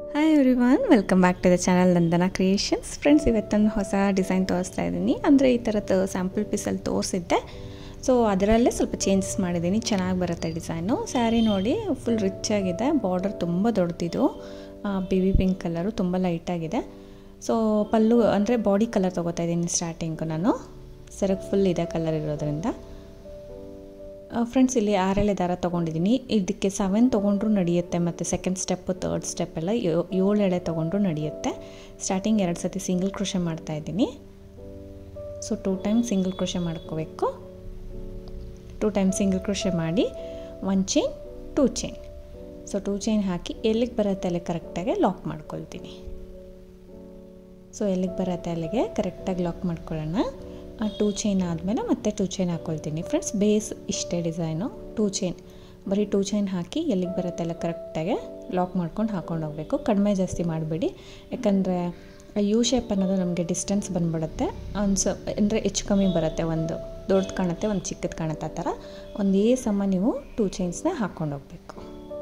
hi everyone welcome back to the channel Nandana creations friends ಇವತ್ತೊಂದು ಹೊಸ design ತೋರಿಸ್ತಾ ಇದ್ದೀನಿ ಅಂದರೆ ಈ ಥರದ್ದು ಸ್ಯಾಂಪಲ್ ಪೀಸಲ್ಲಿ ತೋರಿಸಿದ್ದೆ ಸೊ ಅದರಲ್ಲೇ ಸ್ವಲ್ಪ ಚೇಂಜಸ್ ಮಾಡಿದ್ದೀನಿ ಚೆನ್ನಾಗಿ ಬರುತ್ತೆ ಡಿಸೈನು ಸ್ಯಾರಿ ನೋಡಿ ಫುಲ್ ರಿಚ್ ಆಗಿದೆ ಬಾರ್ಡರ್ ತುಂಬ ದೊಡ್ಡದಿದು ಬೇಬಿ ಪಿಂಕ್ ಕಲರು ತುಂಬ ಲೈಟಾಗಿದೆ ಸೊ ಪಲ್ಲು ಅಂದರೆ ಬಾಡಿ ಕಲರ್ ತೊಗೋತಾ ಇದ್ದೀನಿ ಸ್ಟಾರ್ಟಿಂಗು ನಾನು ಸೆರಗ್ ಫುಲ್ ಇದೆ ಕಲರ್ ಇರೋದ್ರಿಂದ ಫ್ರೆಂಡ್ಸ್ ಇಲ್ಲಿ ಆರೆಳೆ ದಾರ ತೊಗೊಂಡಿದ್ದೀನಿ ಇದಕ್ಕೆ ಸೆವೆನ್ ತೊಗೊಂಡ್ರೂ ನಡೆಯುತ್ತೆ ಮತ್ತು ಸೆಕೆಂಡ್ ಸ್ಟೆಪ್ಪು ತರ್ಡ್ ಸ್ಟೆಪ್ ಎಲ್ಲ ಏಳು ಎಳೆ ತೊಗೊಂಡ್ರೂ ನಡೆಯುತ್ತೆ ಸ್ಟಾರ್ಟಿಂಗ್ ಎರಡು ಸತಿ ಸಿಂಗಲ್ ಕ್ರೋಶೆ ಮಾಡ್ತಾಯಿದ್ದೀನಿ so two time single crochet ಮಾಡ್ಕೋಬೇಕು ಟೂ ಟೈಮ್ ಸಿಂಗಲ್ ಕ್ರೋಶೆ ಮಾಡಿ one chain two chain so two chain ಹಾಕಿ ಎಲ್ಲಿಗೆ ಬರುತ್ತೆ ಅಲ್ಲಿ ಕರೆಕ್ಟಾಗಿ ಲಾಕ್ ಮಾಡ್ಕೊಳ್ತೀನಿ ಸೊ ಎಲ್ಲಿಗೆ ಬರುತ್ತೆ ಅಲ್ಲಿಗೆ ಕರೆಕ್ಟಾಗಿ ಲಾಕ್ ಮಾಡ್ಕೊಳ್ಳೋಣ ಟೂ ಚೈನ್ ಆದಮೇಲೆ ಮತ್ತೆ ಟೂ ಚೈನ್ ಹಾಕ್ಕೊಳ್ತೀನಿ ಫ್ರೆಂಡ್ಸ್ ಬೇಸ್ ಇಷ್ಟೇ ಡಿಸೈನು ಟೂ ಚೈನ್ ಬರೀ ಟೂ ಚೈನ್ ಹಾಕಿ ಎಲ್ಲಿಗೆ ಬರುತ್ತೆ ಎಲ್ಲ ಕರೆಕ್ಟಾಗಿ ಲಾಕ್ ಮಾಡ್ಕೊಂಡು ಹಾಕೊಂಡು ಹೋಗಬೇಕು ಕಡಿಮೆ ಜಾಸ್ತಿ ಮಾಡಬೇಡಿ ಯಾಕಂದರೆ ಯು ಶೇಪ್ ಅನ್ನೋದು ನಮಗೆ ಡಿಸ್ಟೆನ್ಸ್ ಬಂದ್ಬಿಡುತ್ತೆ ಒಂದು ಸ ಅಂದರೆ ಹೆಚ್ಚು ಕಮ್ಮಿ ಬರುತ್ತೆ ಒಂದು ದೊಡ್ಡದು ಕಾಣುತ್ತೆ ಒಂದು ಚಿಕ್ಕದು ಕಾಣುತ್ತೆ ಆ ಥರ ಒಂದು ಏ ಸಮ ನೀವು ಟೂ ಚೈನ್ಸ್ನ ಹಾಕ್ಕೊಂಡು ಹೋಗಬೇಕು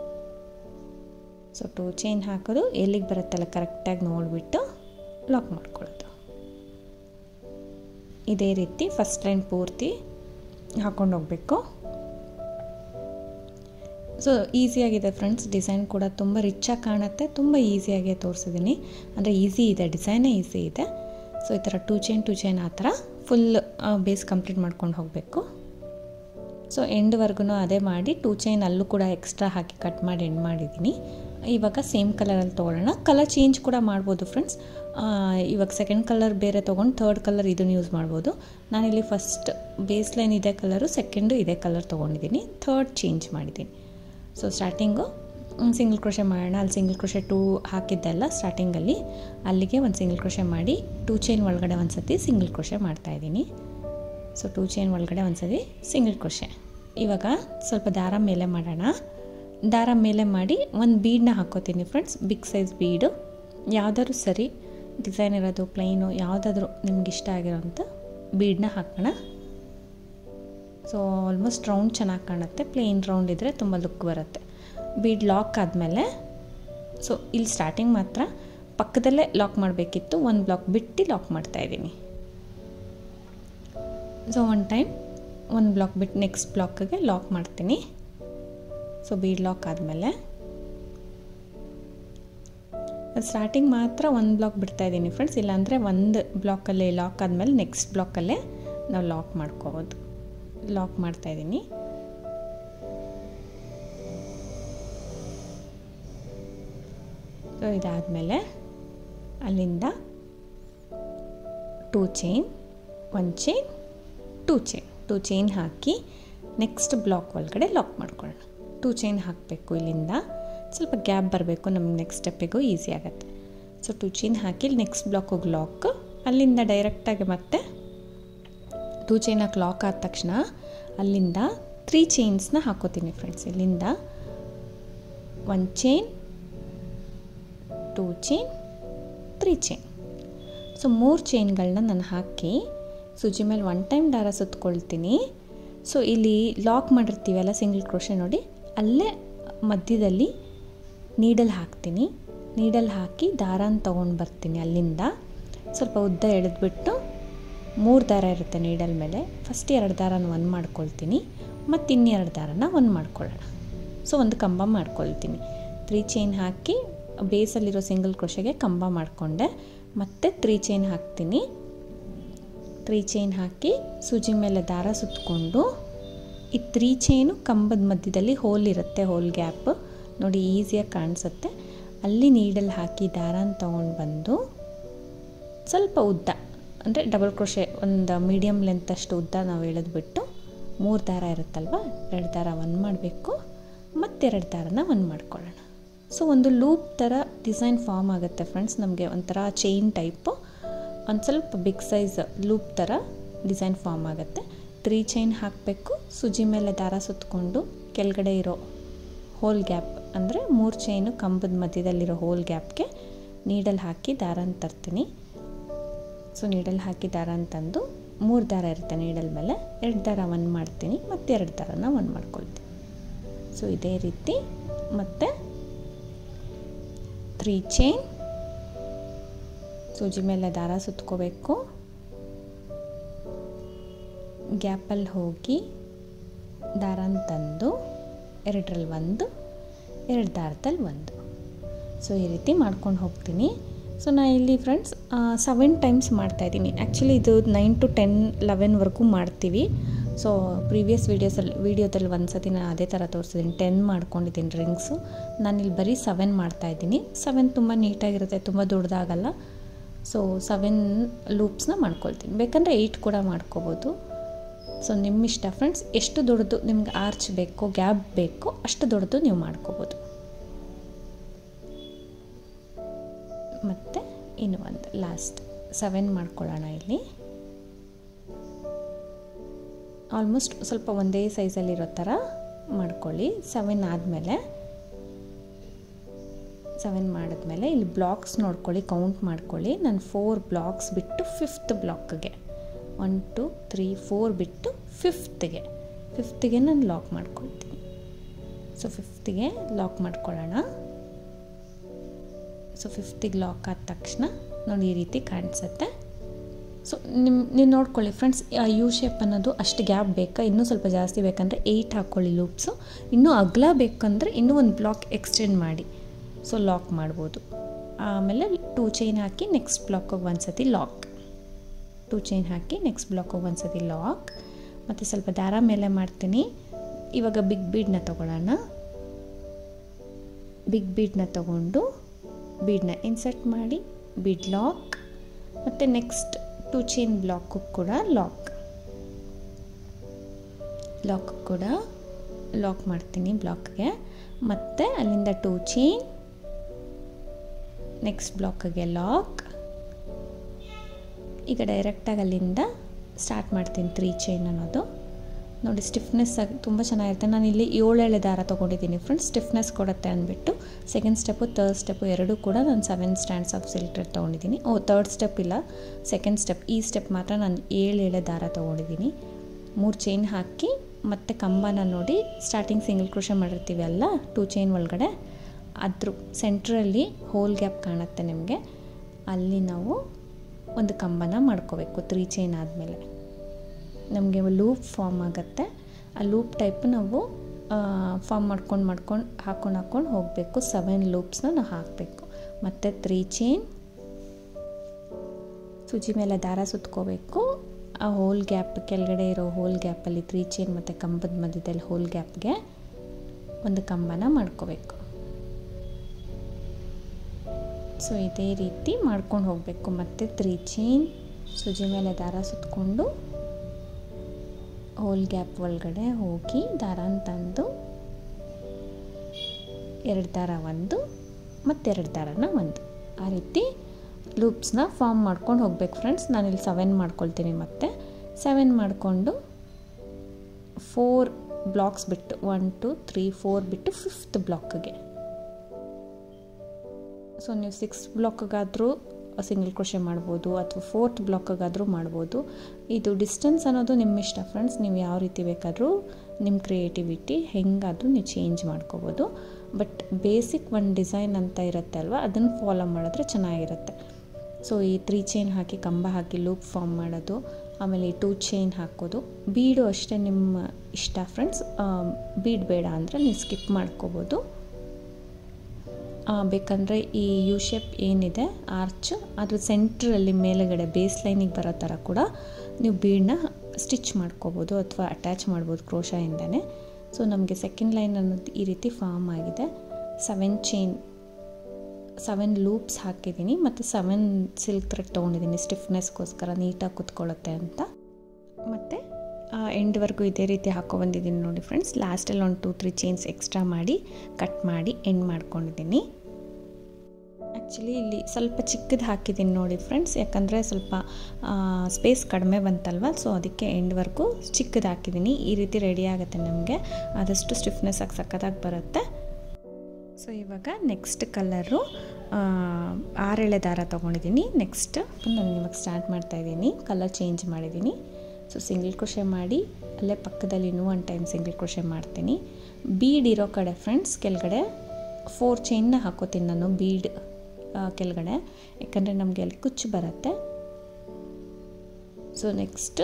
ಸೊ ಟೂ ಚೈನ್ ಹಾಕೋದು ಎಲ್ಲಿಗೆ ಬರುತ್ತಲ್ಲ ಕರೆಕ್ಟಾಗಿ ನೋಡಿಬಿಟ್ಟು ಲಾಕ್ ಮಾಡ್ಕೊಳ್ಳೋದು ಇದೇ ರೀತಿ ಫಸ್ಟ್ ಲೈನ್ ಪೂರ್ತಿ ಹಾಕೊಂಡು ಹೋಗಬೇಕು ಸೊ ಈಸಿಯಾಗಿದೆ ಫ್ರೆಂಡ್ಸ್ ಡಿಸೈನ್ ಕೂಡ ತುಂಬ ರಿಚಾಗಿ ಕಾಣುತ್ತೆ ತುಂಬ ಈಸಿಯಾಗಿ ತೋರಿಸಿದ್ದೀನಿ ಅಂದರೆ ಈಸಿ ಇದೆ ಡಿಸೈನೇ ಈಸಿ ಇದೆ ಸೊ ಈ ಥರ ಟೂ ಚೈನ್ ಟೂ ಚೈನ್ ಆ ಥರ ಫುಲ್ ಬೇಸ್ ಕಂಪ್ಲೀಟ್ ಮಾಡ್ಕೊಂಡು ಹೋಗಬೇಕು ಸೊ ಎಂಡ್ವರೆಗೂ ಅದೇ ಮಾಡಿ ಟೂ ಚೈನ್ ಅಲ್ಲೂ ಕೂಡ ಎಕ್ಸ್ಟ್ರಾ ಹಾಕಿ ಕಟ್ ಮಾಡಿ ಎಂಡ್ ಮಾಡಿದ್ದೀನಿ ಇವಾಗ ಸೇಮ್ ಕಲರಲ್ಲಿ ತೊಗೊಳ್ಳೋಣ ಕಲರ್ ಚೇಂಜ್ ಕೂಡ ಮಾಡ್ಬೋದು ಫ್ರೆಂಡ್ಸ್ ಇವಾಗ ಸೆಕೆಂಡ್ ಕಲರ್ ಬೇರೆ ತೊಗೊಂಡು ಥರ್ಡ್ ಕಲರ್ ಇದನ್ನು ಯೂಸ್ ಮಾಡ್ಬೋದು ನಾನಿಲ್ಲಿ ಫಸ್ಟ್ ಬೇಸ್ ಲೈನ್ ಇದೇ ಕಲರು ಸೆಕೆಂಡು ಇದೇ ಕಲರ್ ತೊಗೊಂಡಿದ್ದೀನಿ ಥರ್ಡ್ ಚೇಂಜ್ ಮಾಡಿದ್ದೀನಿ ಸೊ ಸ್ಟಾರ್ಟಿಂಗು ಸಿಂಗಲ್ ಕ್ರೋಶೆ ಮಾಡೋಣ ಅಲ್ಲಿ ಸಿಂಗಲ್ ಕ್ರೋಶೆ ಟೂ ಹಾಕಿದ್ದೆಲ್ಲ ಸ್ಟಾರ್ಟಿಂಗಲ್ಲಿ ಅಲ್ಲಿಗೆ ಒಂದು ಸಿಂಗಲ್ ಕ್ರೋಶೆ ಮಾಡಿ ಟೂ ಚೈನ್ ಒಳಗಡೆ ಒಂದು ಸತಿ ಸಿಂಗಲ್ ಕ್ರೋಶೆ ಮಾಡ್ತಾಯಿದ್ದೀನಿ ಸೊ ಟೂ ಚೈನ್ ಒಳಗಡೆ ಒಂದು ಸತಿ ಸಿಂಗಲ್ ಕ್ರೋಶೆ ಇವಾಗ ಸ್ವಲ್ಪ ದಾರ ಮೇಲೆ ಮಾಡೋಣ ದಾರ ಮೇಲೆ ಮಾಡಿ ಒಂದು ಬೀಡನ್ನ ಹಾಕ್ಕೋತೀನಿ ಫ್ರೆಂಡ್ಸ್ ಬಿಗ್ ಸೈಜ್ ಬೀಡು ಯಾವುದಾದ್ರು ಸರಿ ಡಿಸೈನ್ ಇರೋದು ಪ್ಲೈನು ಯಾವುದಾದ್ರೂ ನಿಮ್ಗೆ ಇಷ್ಟ ಆಗಿರೋಂಥ ಬೀಡನ್ನ ಹಾಕೋಣ ಸೊ ಆಲ್ಮೋಸ್ಟ್ ರೌಂಡ್ ಚೆನ್ನಾಗಿ ಕಾಣುತ್ತೆ ಪ್ಲೇನ್ ರೌಂಡ್ ಇದ್ದರೆ ತುಂಬ ಲುಕ್ ಬರುತ್ತೆ ಬೀಡ್ ಲಾಕ್ ಆದಮೇಲೆ ಸೊ ಇಲ್ಲಿ ಸ್ಟಾರ್ಟಿಂಗ್ ಮಾತ್ರ ಪಕ್ಕದಲ್ಲೇ ಲಾಕ್ ಮಾಡಬೇಕಿತ್ತು ಒಂದು ಬ್ಲಾಕ್ ಬಿಟ್ಟು ಲಾಕ್ ಮಾಡ್ತಾಯಿದ್ದೀನಿ ಸೊ ಒನ್ ಟೈಮ್ ಒಂದು ಬ್ಲಾಕ್ ಬಿಟ್ಟು ನೆಕ್ಸ್ಟ್ ಬ್ಲಾಕಿಗೆ ಲಾಕ್ ಮಾಡ್ತೀನಿ ಸೊ ಬೀಡ್ ಲಾಕ್ ಆದಮೇಲೆ ಸ್ಟಾರ್ಟಿಂಗ್ ಮಾತ್ರ ಒಂದು ಬ್ಲಾಕ್ ಬಿಡ್ತಾಯಿದ್ದೀನಿ ಫ್ರೆಂಡ್ಸ್ ಇಲ್ಲಾಂದರೆ ಒಂದು ಬ್ಲಾಕಲ್ಲಿ ಲಾಕ್ ಆದಮೇಲೆ ನೆಕ್ಸ್ಟ್ ಬ್ಲಾಕಲ್ಲೇ ನಾವು ಲಾಕ್ ಮಾಡ್ಕೋಬೋದು ಲಾಕ್ ಮಾಡ್ತಾಯಿದ್ದೀನಿ ಸೊ ಇದಾದಮೇಲೆ ಅಲ್ಲಿಂದ two chain one chain two chain two chain ಹಾಕಿ ನೆಕ್ಸ್ಟ್ ಬ್ಲಾಕ್ ಒಳಗಡೆ ಲಾಕ್ ಮಾಡ್ಕೊಳ್ಳೋಣ ಟೂ ಚೈನ್ ಹಾಕಬೇಕು ಇಲ್ಲಿಂದ ಸ್ವಲ್ಪ ಗ್ಯಾಪ್ ಬರಬೇಕು ನಮ್ಗೆ ನೆಕ್ಸ್ಟ್ ಸ್ಟೆಪ್ಪಿಗೂ ಈಸಿ ಆಗುತ್ತೆ ಸೊ ಟೂ ಚೈನ್ ಹಾಕಿ ನೆಕ್ಸ್ಟ್ ಬ್ಲಾಕಿಗೆ ಲಾಕ್ ಅಲ್ಲಿಂದ ಡೈರೆಕ್ಟಾಗಿ ಮತ್ತೆ ಟೂ ಚೈನ್ ಹಾಕಿ ಲಾಕ್ ಆದ ತಕ್ಷಣ ಅಲ್ಲಿಂದ ತ್ರೀ ಚೈನ್ಸ್ನ ಹಾಕೋತೀನಿ ಫ್ರೆಂಡ್ಸ್ ಇಲ್ಲಿಂದ one chain two chain three chain so ಮೂರು ಚೈನ್ಗಳನ್ನ ನಾನು ಹಾಕಿ ಸೂಜಿ ಮೇಲೆ ಒನ್ ಟೈಮ್ ದಾರ ಸುತ್ಕೊಳ್ತೀನಿ ಸೊ ಇಲ್ಲಿ ಲಾಕ್ ಮಾಡಿರ್ತೀವಲ್ಲ ಸಿಂಗಲ್ ಕ್ರೋಶೆ ನೋಡಿ ಅಲ್ಲೇ ಮಧ್ಯದಲ್ಲಿ ನೀಡಲ್ ಹಾಕ್ತೀನಿ ನೀಡಲ್ ಹಾಕಿ ದಾರನ ತೊಗೊಂಡು ಬರ್ತೀನಿ ಅಲ್ಲಿಂದ ಸ್ವಲ್ಪ ಉದ್ದ ಎಳೆದ್ಬಿಟ್ಟು ಮೂರು ದಾರ ಇರುತ್ತೆ ನೀಡಲ್ ಮೇಲೆ ಫಸ್ಟ್ ಎರಡು ದಾರನ ಒಂದು ಮಾಡ್ಕೊಳ್ತೀನಿ ಮತ್ತು ಇನ್ನೆರಡು ದಾರನ ಒಂದು ಮಾಡ್ಕೊಳ್ಳೋಣ ಸೊ ಒಂದು ಕಂಬ ಮಾಡ್ಕೊಳ್ತೀನಿ ತ್ರೀ ಚೈನ್ ಹಾಕಿ ಬೇಸಲ್ಲಿರೋ ಸಿಂಗಲ್ ಕ್ರೋಶೆಗೆ ಕಂಬ ಮಾಡಿಕೊಂಡೆ ಮತ್ತು ತ್ರೀ ಚೈನ್ ಹಾಕ್ತೀನಿ ತ್ರೀ ಚೈನ್ ಹಾಕಿ ಸೂಜಿ ಮೇಲೆ ದಾರ ಸುತ್ತಕೊಂಡು ಈ ತ್ರೀ ಚೈನು ಕಂಬದ ಮಧ್ಯದಲ್ಲಿ ಹೋಲ್ ಇರುತ್ತೆ ಹೋಲ್ ಗ್ಯಾಪ್ ನೋಡಿ ಈಸಿಯಾಗಿ ಕಾಣಿಸುತ್ತೆ ಅಲ್ಲಿ ನೀಡಲ್ಲಿ ಹಾಕಿ ದಾರನ ತೊಗೊಂಡು ಬಂದು ಸ್ವಲ್ಪ ಉದ್ದ ಅಂದರೆ ಡಬಲ್ ಕ್ರೋಶೆ ಒಂದು ಮೀಡಿಯಮ್ ಲೆಂತ್ ಅಷ್ಟು ಉದ್ದ ನಾವು ಎಳೆದ್ಬಿಟ್ಟು ಮೂರು ದಾರ ಇರುತ್ತಲ್ವ ಎರಡು ದಾರ ಒಂದು ಮಾಡಬೇಕು ಮತ್ತೆರಡು ದಾರನ ಒಂದು ಮಾಡ್ಕೊಳ್ಳೋಣ ಸೊ ಒಂದು ಲೂಪ್ ಥರ ಡಿಸೈನ್ ಫಾರ್ಮ್ ಆಗುತ್ತೆ ಫ್ರೆಂಡ್ಸ್ ನಮಗೆ ಒಂಥರ ಚೈನ್ ಟೈಪು ಒಂದು ಸ್ವಲ್ಪ ಬಿಗ್ ಸೈಜ್ ಲೂಪ್ ಥರ ಡಿಸೈನ್ ಫಾರ್ಮ್ ಆಗುತ್ತೆ ತ್ರೀ ಚೈನ್ ಹಾಕಬೇಕು ಸುಜಿ ಮೇಲೆ ದಾರ ಸುತ್ತಕೊಂಡು ಕೆಳಗಡೆ ಇರೋ ಹೋಲ್ ಗ್ಯಾಪ್ ಅಂದರೆ ಮೂರು ಚೈನು ಕಂಬದ ಮಧ್ಯದಲ್ಲಿರೋ ಹೋಲ್ ಗ್ಯಾಪ್ಗೆ ನೀಡಲ್ ಹಾಕಿ ದಾರನ ತರ್ತೀನಿ ಸೊ ನೀಡಲ್ ಹಾಕಿ ದಾರ ತಂದು ಮೂರು ದಾರ ಇರುತ್ತೆ ನೀಡಲ್ ಮೇಲೆ ಎರಡು ದಾರ ಒಂದು ಮಾಡ್ತೀನಿ ಮತ್ತು ಎರಡು ದಾರನ ಒಂದು ಮಾಡ್ಕೊಳ್ತೀನಿ ಸೊ ಇದೇ ರೀತಿ ಮತ್ತು ತ್ರೀ ಚೈನ್ ಸೂಜಿ ಮೇಲೆ ದಾರ ಸುತ್ಕೋಬೇಕು ಗ್ಯಾಪಲ್ಲಿ ಹೋಗಿ ದಾರನ ತಂದು ಎರಡರಲ್ಲಿ ಒಂದು ಎರಡು ದಾರದಲ್ಲಿ ಒಂದು ಸೊ ಈ ರೀತಿ ಮಾಡ್ಕೊಂಡು ಹೋಗ್ತೀನಿ ಸೊ ನಾನು ಇಲ್ಲಿ ಫ್ರೆಂಡ್ಸ್ ಸೆವೆನ್ ಟೈಮ್ಸ್ ಮಾಡ್ತಾಯಿದ್ದೀನಿ ಆ್ಯಕ್ಚುಲಿ ಇದು ನೈನ್ ಟು ಟೆನ್ ಲೆವೆನ್ವರೆಗೂ ಮಾಡ್ತೀವಿ ಸೊ ಪ್ರೀವಿಯಸ್ ವೀಡಿಯೋಸಲ್ಲಿ ವೀಡಿಯೋದಲ್ಲಿ ಒಂದು ಸತಿ ನಾನು ಅದೇ ಥರ ತೋರಿಸಿದ್ದೀನಿ ಟೆನ್ ಮಾಡ್ಕೊಂಡಿದ್ದೀನಿ ರಿಂಗ್ಸು ನಾನಿಲ್ಲಿ ಬರೀ ಸೆವೆನ್ ಮಾಡ್ತಾಯಿದ್ದೀನಿ ಸೆವೆನ್ ತುಂಬ ನೀಟಾಗಿರುತ್ತೆ ತುಂಬ ದೊಡ್ಡದಾಗಲ್ಲ ಸೊ ಸೆವೆನ್ ಲೂಪ್ಸ್ನ ಮಾಡ್ಕೊಳ್ತೀನಿ ಬೇಕಂದರೆ ಏಯ್ಟ್ ಕೂಡ ಮಾಡ್ಕೋಬೋದು ಸೊ ನಿಮ್ಮ ಇಷ್ಟ ಫ್ರೆಂಡ್ಸ್ ಎಷ್ಟು ದೊಡ್ಡದು ನಿಮ್ಗೆ ಆರ್ಚ್ ಬೇಕೋ ಗ್ಯಾಪ್ ಬೇಕೋ ಅಷ್ಟು ದೊಡ್ಡದು ನೀವು ಮಾಡ್ಕೋಬೋದು ಮತ್ತು ಇನ್ನು ಒಂದು ಲಾಸ್ಟ್ ಸೆವೆನ್ ಮಾಡ್ಕೊಳ್ಳೋಣ ಇಲ್ಲಿ ಆಲ್ಮೋಸ್ಟ್ ಸ್ವಲ್ಪ ಒಂದೇ ಸೈಜಲ್ಲಿರೋ ಥರ ಮಾಡ್ಕೊಳ್ಳಿ ಸೆವೆನ್ ಆದಮೇಲೆ ಸೆವೆನ್ ಮಾಡಿದ್ಮೇಲೆ ಇಲ್ಲಿ ಬ್ಲಾಕ್ಸ್ ನೋಡ್ಕೊಳ್ಳಿ ಕೌಂಟ್ ಮಾಡ್ಕೊಳ್ಳಿ ನಾನು ಫೋರ್ ಬ್ಲಾಕ್ಸ್ ಬಿಟ್ಟು ಫಿಫ್ತ್ ಬ್ಲಾಕ್ಗೆ ಒನ್ ಟು ತ್ರೀ ಫೋರ್ ಬಿಟ್ಟು ಫಿಫ್ತ್ಗೆ ಫಿಫ್ತ್ಗೆ ನಾನು ಲಾಕ್ ಮಾಡ್ಕೊಳ್ತೀನಿ ಸೊ ಫಿಫ್ತಿಗೆ ಲಾಕ್ ಮಾಡ್ಕೊಳ್ಳೋಣ ಸೊ ಫಿಫ್ತಿಗೆ ಲಾಕ್ ಆದ ತಕ್ಷಣ ನೋಡಿ ಈ ರೀತಿ ಕಾಣಿಸುತ್ತೆ ಸೊ ನಿಮ್ಮ ನೀವು ನೋಡ್ಕೊಳ್ಳಿ ಫ್ರೆಂಡ್ಸ್ ಯು ಶೇಪ್ ಅನ್ನೋದು ಅಷ್ಟು ಗ್ಯಾಪ್ ಬೇಕಾ ಇನ್ನೂ ಸ್ವಲ್ಪ ಜಾಸ್ತಿ ಬೇಕಂದರೆ ಏಯ್ಟ್ ಹಾಕ್ಕೊಳ್ಳಿ ಲೂಪ್ಸು ಇನ್ನೂ ಅಗಲ ಬೇಕಂದರೆ ಇನ್ನೂ ಒಂದು ಬ್ಲಾಕ್ ಎಕ್ಸ್ಟೆಂಡ್ ಮಾಡಿ ಸೊ ಲಾಕ್ ಮಾಡ್ಬೋದು ಆಮೇಲೆ ಟೂ ಚೈನ್ ಹಾಕಿ ನೆಕ್ಸ್ಟ್ ಬ್ಲಾಕಿಗೆ ಒಂದು ಸತಿ ಲಾಕ್ ಟೂ ಚೈನ್ ಹಾಕಿ ನೆಕ್ಸ್ಟ್ ಬ್ಲಾಕಿಗೆ ಒಂದು ಸತಿ ಲಾಕ್ ಮತ್ತು ಸ್ವಲ್ಪ ದಾರ ಮೇಲೆ ಮಾಡ್ತೀನಿ ಇವಾಗ ಬಿಗ್ ಬೀಡನ್ನ ತೊಗೊಳ್ಳೋಣ ಬಿಗ್ ಬೀಡನ್ನ ತೊಗೊಂಡು ಬೀಡನ್ನ ಇನ್ಸರ್ಟ್ ಮಾಡಿ ಬೀಡ್ ಲಾಕ್ ಮತ್ತು ನೆಕ್ಸ್ಟ್ ಟೂ ಚೈನ್ ಬ್ಲಾಕು ಕೂಡ ಲಾಕ್ ಲಾಕ್ ಕೂಡ ಲಾಕ್ ಮಾಡ್ತೀನಿ ಬ್ಲಾಕ್ಗೆ ಮತ್ತು ಅಲ್ಲಿಂದ ಟೂ ಚೈನ್ ನೆಕ್ಸ್ಟ್ ಬ್ಲಾಕ್ಗೆ ಲಾಕ್ ಈಗ ಡೈರೆಕ್ಟಾಗಿ ಅಲ್ಲಿಂದ ಸ್ಟಾರ್ಟ್ ಮಾಡ್ತೀನಿ ತ್ರೀ ಚೈನ್ ಅನ್ನೋದು ನೋಡಿ ಸ್ಟಿಫ್ನೆಸ್ ಆಗಿ ತುಂಬ ಚೆನ್ನಾಗಿರುತ್ತೆ ನಾನು ಇಲ್ಲಿ ಏಳೆಳೆ ದಾರ ತೊಗೊಂಡಿದ್ದೀನಿ ಫ್ರೆಂಡ್ಸ್ ಸ್ಟಿಫ್ನೆಸ್ ಕೊಡುತ್ತೆ ಅಂದ್ಬಿಟ್ಟು ಸೆಕೆಂಡ್ ಸ್ಟೆಪ್ಪು ತರ್ಡ್ ಸ್ಟೆಪ್ಪು ಎರಡೂ ಕೂಡ ನಾನು ಸೆವೆನ್ ಸ್ಟ್ಯಾಂಡ್ಸ್ ಆಫ್ ಸಿಲ್ಟ್ರೆಡ್ ತೊಗೊಂಡಿದ್ದೀನಿ ಓ ತರ್ಡ್ ಸ್ಟೆಪ್ ಇಲ್ಲ ಸೆಕೆಂಡ್ ಸ್ಟೆಪ್ ಈ ಸ್ಟೆಪ್ ಮಾತ್ರ ನಾನು ಏಳು ಎಳೆ ದಾರ ತೊಗೊಂಡಿದ್ದೀನಿ ಮೂರು ಚೈನ್ ಹಾಕಿ ಮತ್ತು ಕಂಬನ ನೋಡಿ ಸ್ಟಾರ್ಟಿಂಗ್ ಸಿಂಗಲ್ ಕ್ರೋಶ ಮಾಡಿರ್ತೀವಿ ಅಲ್ಲ ಟೂ ಚೈನ್ ಒಳಗಡೆ ಅದ್ರ ಸೆಂಟ್ರಲ್ಲಿ ಹೋಲ್ ಗ್ಯಾಪ್ ಕಾಣುತ್ತೆ ನಿಮಗೆ ಅಲ್ಲಿ ನಾವು ಒಂದು ಕಂಬನ ಮಾಡ್ಕೋಬೇಕು ತ್ರೀ ಚೈನ್ ಆದಮೇಲೆ ನಮಗೆ ಲೂಪ್ ಫಾರ್ಮ್ ಆಗುತ್ತೆ ಆ ಲೂಪ್ ಟೈಪ್ ನಾವು ಫಾರ್ಮ್ ಮಾಡ್ಕೊಂಡು ಮಾಡ್ಕೊಂಡು ಹಾಕ್ಕೊಂಡು ಹಾಕ್ಕೊಂಡು ಹೋಗಬೇಕು ಸೆವೆನ್ ಲೂಪ್ಸ್ನ ನಾವು ಹಾಕಬೇಕು ಮತ್ತು ತ್ರೀ ಚೈನ್ ಸೂಜಿ ಮೇಲೆ ದಾರ ಸುತ್ಕೋಬೇಕು ಆ ಹೋಲ್ ಗ್ಯಾಪ್ ಕೆಳಗಡೆ ಇರೋ ಹೋಲ್ ಗ್ಯಾಪಲ್ಲಿ ತ್ರೀ ಚೈನ್ ಮತ್ತು ಕಂಬದ ಮಧ್ಯದಲ್ಲಿ ಹೋಲ್ ಗ್ಯಾಪ್ಗೆ ಒಂದು ಕಂಬನ ಮಾಡ್ಕೋಬೇಕು ಸೊ ಇದೇ ರೀತಿ ಮಾಡ್ಕೊಂಡು ಹೋಗಬೇಕು ಮತ್ತು ತ್ರೀ ಚೈನ್ ಸೂಜಿ ಮೇಲೆ ದಾರ ಸುತ್ತಕೊಂಡು ಹೋಲ್ ಗ್ಯಾಪ್ ಒಳಗಡೆ ಹೋಗಿ ದಾರನ ತಂದು ಎರಡು ದಾರ ಒಂದು ಮತ್ತೆರಡು ದಾರನ ಒಂದು ಆ ರೀತಿ ಲೂಪ್ಸ್ನ ಫಾರ್ಮ್ ಮಾಡ್ಕೊಂಡು ಹೋಗ್ಬೇಕು ಫ್ರೆಂಡ್ಸ್ ನಾನಿಲ್ಲಿ ಸೆವೆನ್ ಮಾಡ್ಕೊಳ್ತೀನಿ ಮತ್ತು ಸೆವೆನ್ ಮಾಡಿಕೊಂಡು ಫೋರ್ ಬ್ಲಾಕ್ಸ್ ಬಿಟ್ಟು ಒನ್ ಟು ತ್ರೀ ಫೋರ್ ಬಿಟ್ಟು ಫಿಫ್ತ್ ಬ್ಲಾಕ್ಗೆ ಸೊ ನೀವು ಸಿಕ್ಸ್ ಬ್ಲಾಕ್ಗಾದರೂ ಸಿಂಗಲ್ ಕ್ರೋಶೆ ಮಾಡ್ಬೋದು ಅಥವಾ ಫೋರ್ತ್ ಬ್ಲಾಕ್ಗಾದರೂ ಮಾಡ್ಬೋದು ಇದು ಡಿಸ್ಟೆನ್ಸ್ ಅನ್ನೋದು ನಿಮ್ಮ ಇಷ್ಟ ಫ್ರೆಂಡ್ಸ್ ನೀವು ಯಾವ ರೀತಿ ಬೇಕಾದರೂ ನಿಮ್ಮ ಕ್ರಿಯೇಟಿವಿಟಿ ಹೆಂಗಾದರೂ ನೀವು ಚೇಂಜ್ ಮಾಡ್ಕೋಬೋದು ಬಟ್ ಬೇಸಿಕ್ ಒಂದು ಡಿಸೈನ್ ಅಂತ ಇರುತ್ತೆ ಅಲ್ವಾ ಅದನ್ನು ಫಾಲೋ ಮಾಡಿದ್ರೆ ಚೆನ್ನಾಗಿರುತ್ತೆ ಸೊ ಈ ತ್ರೀ ಚೈನ್ ಹಾಕಿ ಕಂಬ ಹಾಕಿ ಲೂಪ್ ಫಾರ್ಮ್ ಮಾಡೋದು ಆಮೇಲೆ ಈ ಟೂ ಚೈನ್ ಹಾಕೋದು ಬೀಡು ಅಷ್ಟೇ ನಿಮ್ಮ ಇಷ್ಟ ಫ್ರೆಂಡ್ಸ್ ಬೀಡ್ ಬೇಡ ಅಂದರೆ ನೀವು ಸ್ಕಿಪ್ ಮಾಡ್ಕೋಬೋದು ಬೇಕಂದರೆ ಈ ಯು ಶೇಪ್ ಏನಿದೆ ಆರ್ಚ್ ಅದ್ರ ಸೆಂಟ್ರಲ್ಲಿ ಮೇಲುಗಡೆ ಬೇಸ್ ಲೈನಿಗೆ ಬರೋ ಥರ ಕೂಡ ನೀವು ಬೀಡನ್ನ ಸ್ಟಿಚ್ ಮಾಡ್ಕೋಬೋದು ಅಥವಾ ಅಟ್ಯಾಚ್ ಮಾಡ್ಬೋದು ಕ್ರೋಶಾಯಿಂದನೇ ಸೊ ನಮಗೆ ಸೆಕೆಂಡ್ ಲೈನ್ ಅನ್ನೋದು ಈ ರೀತಿ ಫಾರ್ಮ್ ಆಗಿದೆ ಸೆವೆನ್ ಚೈನ್ ಸೆವೆನ್ ಲೂಪ್ಸ್ ಹಾಕಿದ್ದೀನಿ ಮತ್ತು ಸೆವೆನ್ ಸಿಲ್ಕ್ ಥ್ರೆಡ್ ತೊಗೊಂಡಿದ್ದೀನಿ ಸ್ಟಿಫ್ನೆಸ್ಗೋಸ್ಕರ ನೀಟಾಗಿ ಕುತ್ಕೊಳ್ಳುತ್ತೆ ಅಂತ ಮತ್ತು ಎಂಡ್ವರೆಗೂ ಇದೇ ರೀತಿ ಹಾಕೊಬಂದಿದ್ದೀನಿ ನೋಡಿ ಫ್ರೆಂಡ್ಸ್ ಲಾಸ್ಟಲ್ಲಿ ಒಂದು ಟೂ ತ್ರೀ ಚೈನ್ಸ್ ಎಕ್ಸ್ಟ್ರಾ ಮಾಡಿ ಕಟ್ ಮಾಡಿ ಎಂಡ್ ಮಾಡ್ಕೊಂಡಿದ್ದೀನಿ ಆ್ಯಕ್ಚುಲಿ ಇಲ್ಲಿ ಸ್ವಲ್ಪ ಚಿಕ್ಕದು ಹಾಕಿದ್ದೀನಿ ನೋಡಿ ಫ್ರೆಂಡ್ಸ್ ಯಾಕಂದರೆ ಸ್ವಲ್ಪ ಸ್ಪೇಸ್ ಕಡಿಮೆ ಬಂತಲ್ವ ಸೊ ಅದಕ್ಕೆ ಎಂಡ್ವರೆಗೂ ಚಿಕ್ಕದು ಹಾಕಿದ್ದೀನಿ ಈ ರೀತಿ ರೆಡಿ ಆಗುತ್ತೆ ನಮಗೆ ಆದಷ್ಟು ಸ್ಟಿಫ್ನೆಸ್ ಆಗಿ ಸಕ್ಕತ್ತಾಗಿ ಬರುತ್ತೆ ಸೊ ಇವಾಗ ನೆಕ್ಸ್ಟ್ ಕಲರು ಆರೆಳೆ ದಾರ ತೊಗೊಂಡಿದ್ದೀನಿ ನೆಕ್ಸ್ಟ್ ನಾನು ಇವಾಗ ಸ್ಟಾರ್ಟ್ ಮಾಡ್ತಾಯಿದ್ದೀನಿ ಕಲರ್ ಚೇಂಜ್ ಮಾಡಿದ್ದೀನಿ ಸೊ ಸಿಂಗಲ್ ಕ್ರೋಶೆ ಮಾಡಿ ಅಲ್ಲೇ ಪಕ್ಕದಲ್ಲಿ ಇನ್ನೂ ಒನ್ ಟೈಮ್ ಸಿಂಗಲ್ ಕ್ರೋಶೆ ಮಾಡ್ತೀನಿ ಬೀಡ್ ಇರೋ ಕಡೆ ಫ್ರೆಂಡ್ಸ್ ಕೆಳಗಡೆ ಫೋರ್ ಚೈನ್ನ ಹಾಕೋತೀನಿ ನಾನು ಬೀಡ್ ಕೆಳಗಡೆ ಯಾಕಂದರೆ ನಮಗೆ ಅಲ್ಲಿ ಕುಚ್ಚು ಬರುತ್ತೆ ಸೊ ನೆಕ್ಸ್ಟ್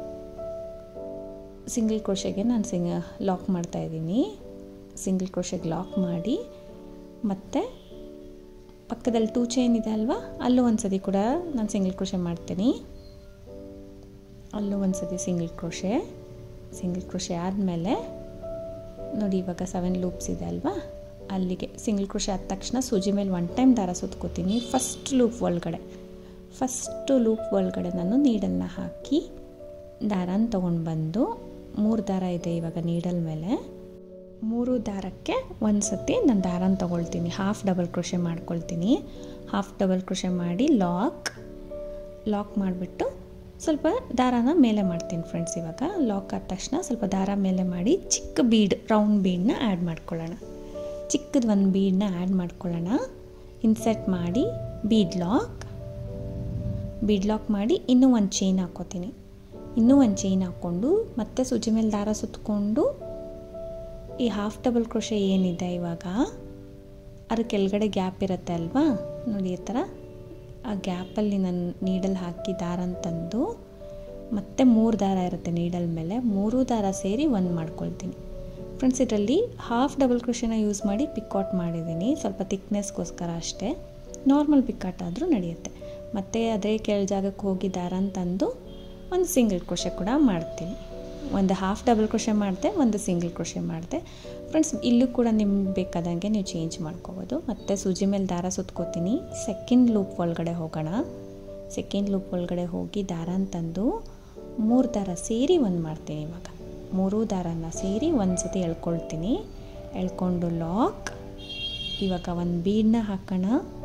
ಸಿಂಗಲ್ ಕ್ರೋಶೆಗೆ ನಾನು ಸಿಂಗ ಲಾಕ್ ಮಾಡ್ತಾಯಿದ್ದೀನಿ ಸಿಂಗಲ್ ಕ್ರೋಶೆಗೆ ಲಾಕ್ ಮಾಡಿ ಮತ್ತು ಪಕ್ಕದಲ್ಲಿ ಟೂ ಚೈನ್ ಇದೆ ಅಲ್ವಾ ಅಲ್ಲೂ ಒಂದು ಸತಿ ಕೂಡ ನಾನು ಸಿಂಗಲ್ ಕ್ರೋಶೆ ಮಾಡ್ತೀನಿ ಅಲ್ಲೂ ಒಂದು ಸತಿ ಸಿಂಗಲ್ ಕ್ರೋಶೆ ಸಿಂಗಲ್ ಕ್ರೋಶೆ ಆದಮೇಲೆ ನೋಡಿ ಇವಾಗ ಸೆವೆನ್ ಲೂಪ್ಸ್ ಇದೆ ಅಲ್ವಾ ಅಲ್ಲಿಗೆ ಸಿಂಗಲ್ ಕ್ರೋಶೆ ಆದ ತಕ್ಷಣ ಸೂಜಿ ಮೇಲೆ ಒನ್ ಟೈಮ್ ದಾರ ಸುತ್ಕೋತೀನಿ ಫಸ್ಟ್ ಲೂಪ್ ಒಳಗಡೆ ಫಸ್ಟು ಲೂಪ್ ಒಳಗಡೆ ನಾನು ನೀಡಲ್ನ ಹಾಕಿ ದಾರನ ತೊಗೊಂಡು ಬಂದು ಮೂರು ದಾರ ಇದೆ ಇವಾಗ ನೀಡಲ್ ಮೇಲೆ ಮೂರು ದಾರಕ್ಕೆ ಒಂದು ಸತಿ ನಾನು ದಾರನ ತೊಗೊಳ್ತೀನಿ ಹಾಫ್ ಡಬಲ್ ಕ್ರೋಶೆ ಮಾಡ್ಕೊಳ್ತೀನಿ ಹಾಫ್ ಡಬಲ್ ಕ್ರೋಶೆ ಮಾಡಿ ಲಾಕ್ ಲಾಕ್ ಮಾಡಿಬಿಟ್ಟು ಸ್ವಲ್ಪ ದಾರಾನ ಮೇಲೆ ಮಾಡ್ತೀನಿ ಫ್ರೆಂಡ್ಸ್ ಇವಾಗ ಲಾಕ್ ಆದ ತಕ್ಷಣ ಸ್ವಲ್ಪ ದಾರ ಮೇಲೆ ಮಾಡಿ ಚಿಕ್ಕ ಬೀಡ್ ರೌಂಡ್ ಬೀಡನ್ನ ಆ್ಯಡ್ ಮಾಡ್ಕೊಳ್ಳೋಣ ಚಿಕ್ಕದು ಒಂದು ಬೀಡನ್ನ ಆ್ಯಡ್ ಮಾಡ್ಕೊಳ್ಳೋಣ ಇನ್ಸೆಟ್ ಮಾಡಿ ಬೀಡ್ ಲಾಕ್ ಬೀಡ್ ಲಾಕ್ ಮಾಡಿ ಇನ್ನೂ ಒಂದು ಚೈನ್ ಹಾಕ್ಕೋತೀನಿ ಇನ್ನೂ ಒಂದು ಚೈನ್ ಹಾಕ್ಕೊಂಡು ಮತ್ತೆ ಸೂಜಿ ಮೇಲೆ ದಾರ ಸುತ್ತಕೊಂಡು ಈ ಹಾಫ್ ಡಬಲ್ ಕ್ರೋಶೆ ಏನಿದೆ ಇವಾಗ ಅದ್ರ ಕೆಳಗಡೆ ಗ್ಯಾಪ್ ಇರುತ್ತೆ ಅಲ್ವಾ ನೋಡಿ ಈ ಥರ ಆ ಗ್ಯಾಪಲ್ಲಿ ನಾನು ನೀಡಲ್ ಹಾಕಿ ದಾರನ ತಂದು ಮತ್ತೆ ಮೂರು ದಾರ ಇರುತ್ತೆ ನೀಡಲ್ ಮೇಲೆ ಮೂರು ದಾರ ಸೇರಿ ಒಂದು ಮಾಡ್ಕೊಳ್ತೀನಿ ಫ್ರೆಂಡ್ಸ್ ಇದರಲ್ಲಿ ಹಾಫ್ ಡಬಲ್ ಕ್ರೋಶೆನ ಯೂಸ್ ಮಾಡಿ ಪಿಕ್ಔಟ್ ಮಾಡಿದ್ದೀನಿ ಸ್ವಲ್ಪ ತಿಕ್ನೆಸ್ಗೋಸ್ಕರ ಅಷ್ಟೇ ನಾರ್ಮಲ್ ಪಿಕ್ಕಾಟ್ ಆದರೂ ನಡೆಯುತ್ತೆ ಮತ್ತು ಅದೇ ಕೆಳ ಜಾಗಕ್ಕೆ ಹೋಗಿ ದಾರನ ತಂದು ಒಂದು ಸಿಂಗಲ್ ಕ್ರೋಶೆ ಕೂಡ ಮಾಡ್ತೀನಿ ಒಂದು ಹಾಫ್ ಡಬಲ್ ಕ್ರೋಶೆ ಮಾಡಿದೆ ಒಂದು ಸಿಂಗಲ್ ಕ್ರೋಶೆ ಮಾಡಿದೆ ಫ್ರೆಂಡ್ಸ್ ಇಲ್ಲೂ ಕೂಡ ನಿಮ್ಗೆ ಬೇಕಾದಂಗೆ ನೀವು ಚೇಂಜ್ ಮಾಡ್ಕೋಬೋದು ಮತ್ತು ಸೂಜಿ ಮೇಲೆ ದಾರ ಸುತ್ಕೋತೀನಿ ಸೆಕೆಂಡ್ ಲೂಪ್ ಒಳಗಡೆ ಹೋಗೋಣ ಸೆಕೆಂಡ್ ಲೂಪ್ ಒಳಗಡೆ ಹೋಗಿ ದಾರನ ತಂದು ಮೂರು ದಾರ ಸೇರಿ ಒಂದು ಮಾಡ್ತೀನಿ ಇವಾಗ ಮೂರು ದಾರನ ಸೇರಿ ಒಂದು ಸತಿ ಎಳ್ಕೊಳ್ತೀನಿ ಎಳ್ಕೊಂಡು ಲಾಕ್ ಇವಾಗ ಒಂದು ಬೀಡನ್ನ ಹಾಕೋಣ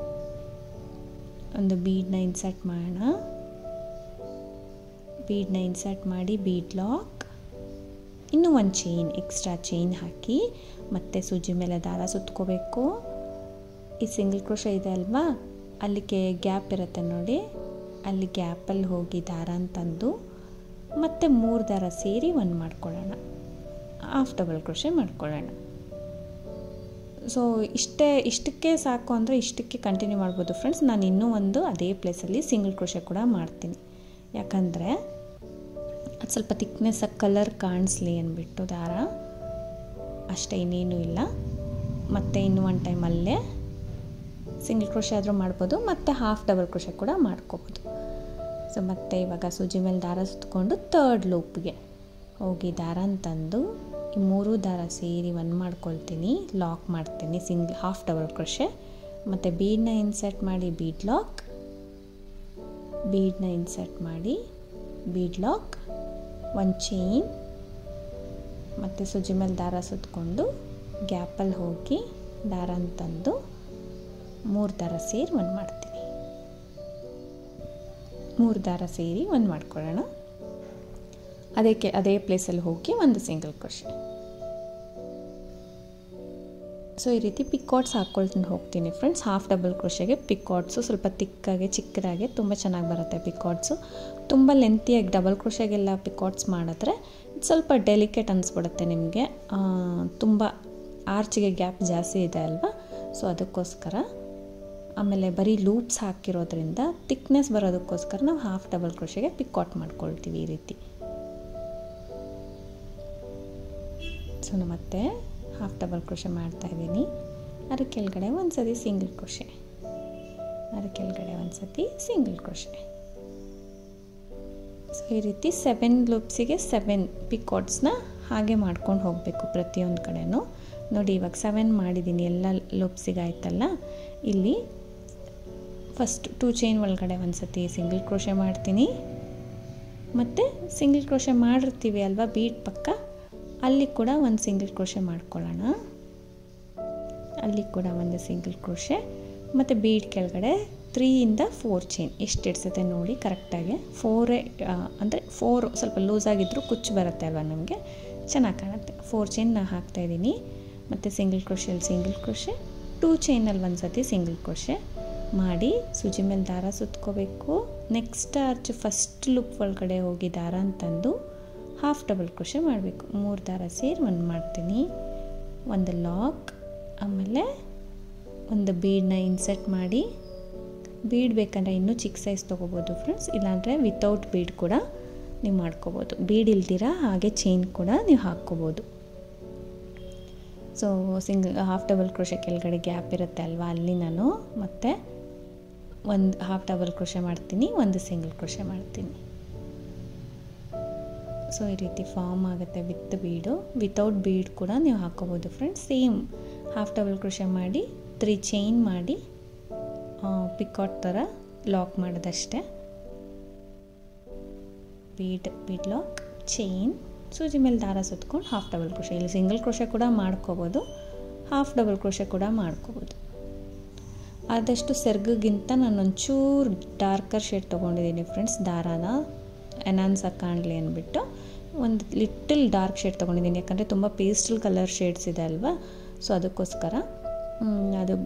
ಒಂದು ಬೀಡನ್ನ ಇನ್ಸರ್ಟ್ ಮಾಡೋಣ ಬೀಡನ್ನ ಇನ್ಸರ್ಟ್ ಮಾಡಿ ಬೀಡ್ ಲಾಕ್ ಇನ್ನೂ ಒಂದು ಚೈನ್ ಎಕ್ಸ್ಟ್ರಾ ಚೈನ್ ಹಾಕಿ ಮತ್ತೆ ಸೂಜಿ ಮೇಲೆ ದಾರ ಸುತ್ಕೋಬೇಕು ಈ ಸಿಂಗಲ್ ಕ್ರೋಶ ಇದೆ ಅಲ್ವಾ ಅಲ್ಲಿಗೆ ಗ್ಯಾಪ್ ಇರುತ್ತೆ ನೋಡಿ ಅಲ್ಲಿ ಗ್ಯಾಪಲ್ಲಿ ಹೋಗಿ ದಾರ ತಂದು ಮತ್ತೆ ಮೂರು ದಾರ ಸೇರಿ ಒಂದು ಮಾಡ್ಕೊಳ್ಳೋಣ ಹಾಫ್ ಡಬಲ್ ಕ್ರೋಶೆ ಮಾಡ್ಕೊಳ್ಳೋಣ ಸೊ ಇಷ್ಟೇ ಇಷ್ಟಕ್ಕೆ ಸಾಕು ಅಂದರೆ ಇಷ್ಟಕ್ಕೆ ಕಂಟಿನ್ಯೂ ಮಾಡ್ಬೋದು ಫ್ರೆಂಡ್ಸ್ ನಾನು ಇನ್ನೂ ಒಂದು ಅದೇ ಪ್ಲೇಸಲ್ಲಿ ಸಿಂಗಲ್ ಕ್ರೋಶೆ ಕೂಡ ಮಾಡ್ತೀನಿ ಯಾಕಂದರೆ ಅದು ಸ್ವಲ್ಪ ತಿಕ್ನೆಸ್ಸಾಗಿ ಕಲರ್ ಕಾಣಿಸ್ಲಿ ಅಂದ್ಬಿಟ್ಟು ದಾರ ಅಷ್ಟೇ ಇನ್ನೇನು ಇಲ್ಲ ಮತ್ತು ಇನ್ನೂ ಒಂದು ಟೈಮ್ ಅಲ್ಲೇ ಸಿಂಗಲ್ ಕ್ರೋಶೆ ಆದರೂ ಮಾಡ್ಬೋದು ಮತ್ತು ಹಾಫ್ ಡಬಲ್ ಕ್ರೋಶೆ ಕೂಡ ಮಾಡ್ಕೋಬೋದು ಸೊ ಮತ್ತು ಇವಾಗ ಸೂಜಿ ಮೇಲೆ ದಾರ ಸುತ್ಕೊಂಡು ತರ್ಡ್ ಲೂಪ್ಗೆ ಹೋಗಿ ದಾರನ ತಂದು ಈ ಮೂರು ದಾರ ಸೇರಿ ಒಂದು ಮಾಡ್ಕೊಳ್ತೀನಿ ಲಾಕ್ ಮಾಡ್ತೀನಿ ಸಿಂಗಲ್ ಹಾಫ್ ಡಬಲ್ ಕ್ರೋಶೆ ಮತ್ತು ಬೀಡನ್ನ ಇನ್ಸರ್ಟ್ ಮಾಡಿ ಬೀಡ್ ಲಾಕ್ ಬೀಡನ್ನ ಇನ್ಸರ್ಟ್ ಮಾಡಿ ಬೀಡ್ ಲಾಕ್ ಒಂದು ಚೈನ್ ಮತ್ತು ಸುಜಿ ಮೇಲೆ ದಾರ ಸುತ್ಕೊಂಡು ಗ್ಯಾಪಲ್ಲಿ ಹೋಗಿ ದಾರನ ತಂದು ಮೂರು ದಾರ ಸೇರಿ ಒಂದು ಮಾಡ್ತೀನಿ ಮೂರು ದಾರ ಸೇರಿ ಒಂದು ಮಾಡ್ಕೊಳ್ಳೋಣ ಅದಕ್ಕೆ ಅದೇ ಪ್ಲೇಸಲ್ಲಿ ಹೋಗಿ ಒಂದು ಸಿಂಗಲ್ ಕ್ರೋಶೆ ಸೊ ಈ ರೀತಿ ಪಿಕಾಟ್ಸ್ ಹಾಕ್ಕೊಳ್ತೀನಿ ಹೋಗ್ತೀನಿ ಫ್ರೆಂಡ್ಸ್ ಹಾಫ್ ಡಬಲ್ ಕ್ರೋಶೆಗೆ ಪಿಕಾಟ್ಸು ಸ್ವಲ್ಪ ತಿಕ್ಕಾಗೆ ಚಿಕ್ಕದಾಗೆ ತುಂಬ ಚೆನ್ನಾಗಿ ಬರುತ್ತೆ ಪಿಕಾಟ್ಸು ತುಂಬ ಲೆಂತಿಯಾಗಿ ಡಬಲ್ ಕ್ರೋಶೆಗೆಲ್ಲ ಪಿಕಾಟ್ಸ್ ಮಾಡಿದ್ರೆ ಸ್ವಲ್ಪ ಡೆಲಿಕೇಟ್ ಅನಿಸ್ಬಿಡುತ್ತೆ ನಿಮಗೆ ತುಂಬ ಆರ್ಚಿಗೆ ಗ್ಯಾಪ್ ಜಾಸ್ತಿ ಇದೆ ಅಲ್ವಾ ಸೊ ಅದಕ್ಕೋಸ್ಕರ ಆಮೇಲೆ ಬರೀ ಲೂಪ್ಸ್ ಹಾಕಿರೋದ್ರಿಂದ ತಿಕ್ನೆಸ್ ಬರೋದಕ್ಕೋಸ್ಕರ ನಾವು ಹಾಫ್ ಡಬಲ್ ಕ್ರೋಶೆಗೆ ಪಿಕಾಟ್ ಮಾಡ್ಕೊಳ್ತೀವಿ ಈ ರೀತಿ ಸೊ ನಾನು ಮತ್ತೆ ಹಾಫ್ ಡಬಲ್ ಕ್ರೋಶೆ ಮಾಡ್ತಾಯಿದ್ದೀನಿ ಅದ್ರ ಕೆಳಗಡೆ ಒಂದು ಸತಿ ಸಿಂಗಲ್ ಕ್ರೋಶೆ ಅದ್ರ ಕೆಳಗಡೆ ಒಂದು ಸತಿ ಸಿಂಗಲ್ ಕ್ರೋಶೆ ಸೊ ಈ ರೀತಿ ಸೆವೆನ್ ಲೂಪ್ಸಿಗೆ ಸೆವೆನ್ ಪಿಕಾಟ್ಸ್ನ ಹಾಗೆ ಮಾಡ್ಕೊಂಡು ಹೋಗಬೇಕು ಪ್ರತಿಯೊಂದು ಕಡೆನೂ ನೋಡಿ ಇವಾಗ ಸೆವೆನ್ ಮಾಡಿದ್ದೀನಿ ಎಲ್ಲ ಲೂಪ್ಸಿಗೆ ಆಯ್ತಲ್ಲ ಇಲ್ಲಿ ಫಸ್ಟ್ ಟೂ ಚೈನ್ ಒಳಗಡೆ ಒಂದು ಸತಿ ಸಿಂಗಲ್ ಕ್ರೋಶೆ ಮಾಡ್ತೀನಿ ಮತ್ತು ಸಿಂಗಲ್ ಕ್ರೋಶೆ ಮಾಡಿರ್ತೀವಿ ಅಲ್ವಾ ಬೀಟ್ ಪಕ್ಕ ಅಲ್ಲಿ ಕೂಡ ಒಂದು ಸಿಂಗಲ್ ಕ್ರೋಶೆ ಮಾಡ್ಕೊಳ್ಳೋಣ ಅಲ್ಲಿ ಕೂಡ ಒಂದು ಸಿಂಗಲ್ ಕ್ರೋಶೆ ಮತ್ತು ಬೀಡ್ ಕೆಳಗಡೆ ತ್ರೀಯಿಂದ ಫೋರ್ ಚೈನ್ ಎಷ್ಟು ಇಡ್ಸುತ್ತೆ ನೋಡಿ ಕರೆಕ್ಟಾಗಿ ಫೋರೇ ಅಂದರೆ ಫೋರ್ ಸ್ವಲ್ಪ ಲೂಸಾಗಿದ್ದರೂ ಕುಚ್ಚು ಬರುತ್ತೆ ಅಲ್ವಾ ನಮಗೆ ಚೆನ್ನಾಗಿ ಕಾಣುತ್ತೆ ಫೋರ್ ಚೈನ್ ನಾನು ಹಾಕ್ತಾಯಿದ್ದೀನಿ ಮತ್ತು ಸಿಂಗಲ್ ಕ್ರೋಶೆಯಲ್ಲಿ ಸಿಂಗಲ್ ಕ್ರೋಶೆ ಟೂ ಚೈನಲ್ಲಿ ಒಂದು ಸತಿ ಸಿಂಗಲ್ ಕ್ರೋಶೆ ಮಾಡಿ ಸೂಜಿ ಮೇಲೆ ದಾರ ಸುತ್ಕೋಬೇಕು ನೆಕ್ಸ್ಟ್ ಆರ್ಚ್ ಫಸ್ಟ್ ಲುಕ್ ಒಳಗಡೆ ಹೋಗಿ ದಾರ ಅಂತಂದು ಹಾಫ್ ಡಬಲ್ ಕ್ರೋಶೆ ಮಾಡಬೇಕು ಮೂರು ದಾರ ಸೇರಿ ಒಂದು ಮಾಡ್ತೀನಿ ಒಂದು ಲಾಕ್ ಆಮೇಲೆ ಒಂದು ಬೀಡನ್ನ ಇನ್ಸರ್ಟ್ ಮಾಡಿ ಬೀಡ್ ಬೇಕಂದರೆ ಇನ್ನೂ ಚಿಕ್ಕ ಸೈಜ್ ತೊಗೋಬೋದು ಫ್ರೆಂಡ್ಸ್ ಇಲ್ಲಾಂದರೆ ವಿತೌಟ್ ಬೀಡ್ ಕೂಡ ನೀವು ಮಾಡ್ಕೋಬೋದು ಬೀಡ್ ಇಲ್ದಿರ ಹಾಗೆ ಚೈನ್ ಕೂಡ ನೀವು ಹಾಕ್ಕೋಬೋದು so single half double crochet ಕೆಳಗಡೆ ಗ್ಯಾಪ್ ಇರುತ್ತೆ ಅಲ್ವಾ ಅಲ್ಲಿ ನಾನು ಮತ್ತೆ ಒಂದು ಹಾಫ್ ಡಬಲ್ ಕ್ರೋಶೆ ಮಾಡ್ತೀನಿ ಒಂದು ಸಿಂಗಲ್ ಕ್ರೋಶೆ ಮಾಡ್ತೀನಿ ಸೊ ಈ ರೀತಿ ಫಾರ್ಮ್ ಆಗುತ್ತೆ ವಿತ್ ಬೀಡು ವಿತೌಟ್ ಬೀಡ್ ಕೂಡ ನೀವು ಹಾಕ್ಕೋಬೋದು friends same half double crochet ಮಾಡಿ ತ್ರೀ ಚೈನ್ ಮಾಡಿ ಪಿಕಾಟ್ ಥರ ಲಾಕ್ ಮಾಡೋದಷ್ಟೇ ಬೀಡ್ ಬೀಡ್ ಲಾಕ್ ಚೈನ್ ಸೂಜಿ ಮೇಲೆ ದಾರ ಸುತ್ಕೊಂಡು ಹಾಫ್ ಡಬಲ್ ಕ್ರೋಶೆ ಇಲ್ಲಿ ಸಿಂಗಲ್ ಕ್ರೋಶೆ ಕೂಡ ಮಾಡ್ಕೋಬೋದು ಹಾಫ್ ಡಬಲ್ ಕ್ರೋಶೆ ಕೂಡ ಮಾಡ್ಕೋಬೋದು ಆದಷ್ಟು ಸೆರ್ಗಿಗಿಂತ ನಾನು ಒಂಚೂರು ಡಾರ್ಕರ್ ಶೇಡ್ ತೊಗೊಂಡಿದ್ದೀನಿ ಫ್ರೆಂಡ್ಸ್ ದಾರಾನ ಎನಾನ್ಸಾಗಿ ಕಾಣಲಿ ಅಂದ್ಬಿಟ್ಟು ಒಂದು ಲಿಟಲ್ ಡಾರ್ಕ್ ಶೇಡ್ ತೊಗೊಂಡಿದ್ದೀನಿ ಯಾಕಂದರೆ ತುಂಬ ಪೇಸ್ಟಲ್ ಕಲರ್ ಶೇಡ್ಸ್ ಇದೆ ಅಲ್ವಾ ಸೊ ಅದಕ್ಕೋಸ್ಕರ ಅದು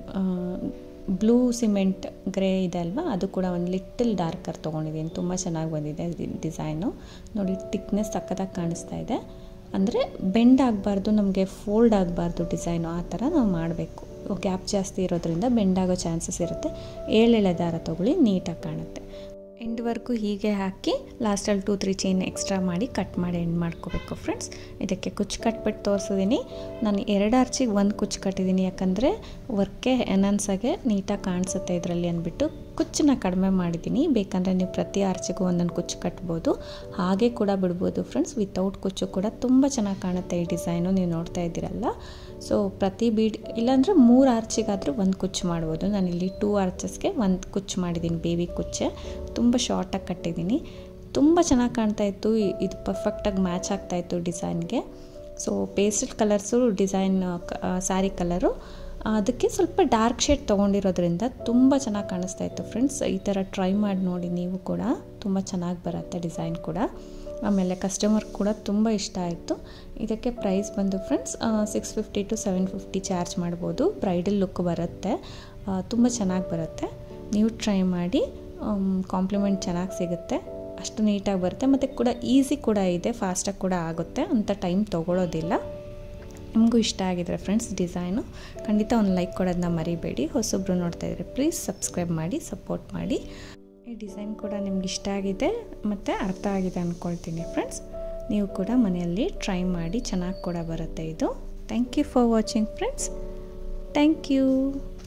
ಬ್ಲೂ ಸಿಮೆಂಟ್ ಗ್ರೇ ಇದೆ ಅಲ್ವಾ ಅದು ಕೂಡ ಒಂದು ಲಿಟಲ್ ಡಾರ್ಕರ್ ತೊಗೊಂಡಿದ್ದೀನಿ ತುಂಬ ಚೆನ್ನಾಗಿ ಬಂದಿದೆ ಡಿಸೈನು ನೋಡಿ ತಿಕ್ನೆಸ್ ಸಕ್ಕತ್ತಾಗಿ ಕಾಣಿಸ್ತಾ ಇದೆ ಅಂದರೆ ಬೆಂಡ್ ಆಗಬಾರ್ದು ನಮಗೆ ಫೋಲ್ಡ್ ಆಗಬಾರ್ದು ಡಿಸೈನು ಆ ಥರ ನಾವು ಮಾಡಬೇಕು ಗ್ಯಾಪ್ ಜಾಸ್ತಿ ಇರೋದ್ರಿಂದ ಬೆಂಡ್ ಆಗೋ ಚಾನ್ಸಸ್ ಇರುತ್ತೆ ಏಳೆಳೆ ದಾರ ತೊಗೊಳ್ಳಿ ನೀಟಾಗಿ ಕಾಣುತ್ತೆ ಎಂಡ್ವರೆಗೂ ಹೀಗೆ ಹಾಕಿ ಲಾಸ್ಟಲ್ಲಿ ಟೂ ತ್ರೀ ಚೈನ್ ಎಕ್ಸ್ಟ್ರಾ ಮಾಡಿ ಕಟ್ ಮಾಡಿ ಎಂಡ್ ಮಾಡ್ಕೋಬೇಕು ಫ್ರೆಂಡ್ಸ್ ಇದಕ್ಕೆ ಕುಚ್ಚು ಕಟ್ಬಿಟ್ಟು ತೋರಿಸಿದ್ದೀನಿ ನಾನು ಎರಡು ಆರ್ಚಿಗೆ ಒಂದು ಕುಚ್ಚು ಕಟ್ಟಿದ್ದೀನಿ ಯಾಕಂದರೆ ವರ್ಕೆ ಎನನ್ಸಾಗೆ ನೀಟಾಗಿ ಕಾಣಿಸುತ್ತೆ ಇದರಲ್ಲಿ ಅಂದ್ಬಿಟ್ಟು ಕುಚ್ಚನ್ನ ಕಡಿಮೆ ಮಾಡಿದ್ದೀನಿ ಬೇಕಂದರೆ ನೀವು ಪ್ರತಿ ಆರ್ಚಿಗೂ ಒಂದೊಂದು ಕುಚ್ಚು ಕಟ್ಬೋದು ಹಾಗೆ ಕೂಡ ಬಿಡ್ಬೋದು ಫ್ರೆಂಡ್ಸ್ ವಿತೌಟ್ ಕುಚ್ಚು ಕೂಡ ತುಂಬ ಚೆನ್ನಾಗಿ ಕಾಣುತ್ತೆ ಈ ಡಿಸೈನು ನೀವು ನೋಡ್ತಾ ಇದ್ದೀರಲ್ಲ ಸೊ ಪ್ರತಿ ಬೀಡ್ ಇಲ್ಲಾಂದರೆ ಮೂರು ಆರ್ಚಿಗಾದರೂ ಒಂದು ಕುಚ್ಚು ಮಾಡ್ಬೋದು ನಾನಿಲ್ಲಿ ಟೂ ಆರ್ಚಸ್ಗೆ ಒಂದು ಕುಚ್ಚು ಮಾಡಿದ್ದೀನಿ ಬೇಬಿ ಕುಚ್ಚೆ ತುಂಬ ಶಾರ್ಟಾಗಿ ಕಟ್ಟಿದ್ದೀನಿ ತುಂಬ ಚೆನ್ನಾಗಿ ಕಾಣ್ತಾ ಇತ್ತು ಇದು ಪರ್ಫೆಕ್ಟಾಗಿ ಮ್ಯಾಚ್ ಆಗ್ತಾಯಿತ್ತು ಡಿಸೈನ್ಗೆ so pastel colours design sari colour ಅದಕ್ಕೆ ಸ್ವಲ್ಪ ಡಾರ್ಕ್ ಶೇಡ್ ತೊಗೊಂಡಿರೋದ್ರಿಂದ ತುಂಬ ಚೆನ್ನಾಗಿ ಕಾಣಿಸ್ತಾ ಇತ್ತು ಫ್ರೆಂಡ್ಸ್ ಈ ಥರ ಟ್ರೈ ಮಾಡಿ ನೋಡಿ ನೀವು ಕೂಡ ತುಂಬ ಚೆನ್ನಾಗಿ ಬರುತ್ತೆ ಡಿಸೈನ್ ಕೂಡ ಆಮೇಲೆ ಕಸ್ಟಮರ್ ಕೂಡ ತುಂಬ ಇಷ್ಟ ಆಯಿತು ಇದಕ್ಕೆ ಪ್ರೈಸ್ ಬಂದು friends six fifty to seven fifty charge ಮಾಡ್ಬೋದು ಬ್ರೈಡಲ್ ಲುಕ್ ಬರುತ್ತೆ ತುಂಬ ಚೆನ್ನಾಗಿ ಬರುತ್ತೆ ನೀವು ಟ್ರೈ ಮಾಡಿ ಕಾಂಪ್ಲಿಮೆಂಟ್ ಚೆನ್ನಾಗಿ ಸಿಗುತ್ತೆ ಅಷ್ಟು ನೀಟಾಗಿ ಬರುತ್ತೆ ಮತ್ತು ಕೂಡ ಈಸಿ ಕೂಡ ಇದೆ ಫಾಸ್ಟಾಗಿ ಕೂಡ ಆಗುತ್ತೆ ಅಂಥ ಟೈಮ್ ತೊಗೊಳ್ಳೋದಿಲ್ಲ ನಿಮಗೂ ಇಷ್ಟ ಆಗಿದ್ರೆ ಫ್ರೆಂಡ್ಸ್ ಡಿಸೈನು ಖಂಡಿತ ಒಂದು ಲೈಕ್ ಕೊಡೋದನ್ನ ಮರಿಬೇಡಿ ಹೊಸೊಬ್ರು ನೋಡ್ತಾ ಇದ್ರೆ ಪ್ಲೀಸ್ ಸಬ್ಸ್ಕ್ರೈಬ್ ಮಾಡಿ ಸಪೋರ್ಟ್ ಮಾಡಿ ಈ ಡಿಸೈನ್ ಕೂಡ ನಿಮ್ಗೆ ಇಷ್ಟ ಆಗಿದೆ ಮತ್ತು ಅರ್ಥ ಆಗಿದೆ ಅಂದ್ಕೊಳ್ತೀನಿ ಫ್ರೆಂಡ್ಸ್ ನೀವು ಕೂಡ ಮನೆಯಲ್ಲಿ ಟ್ರೈ ಮಾಡಿ ಚೆನ್ನಾಗಿ ಕೂಡ ಬರುತ್ತೆ ಇದು thank you for watching friends thank you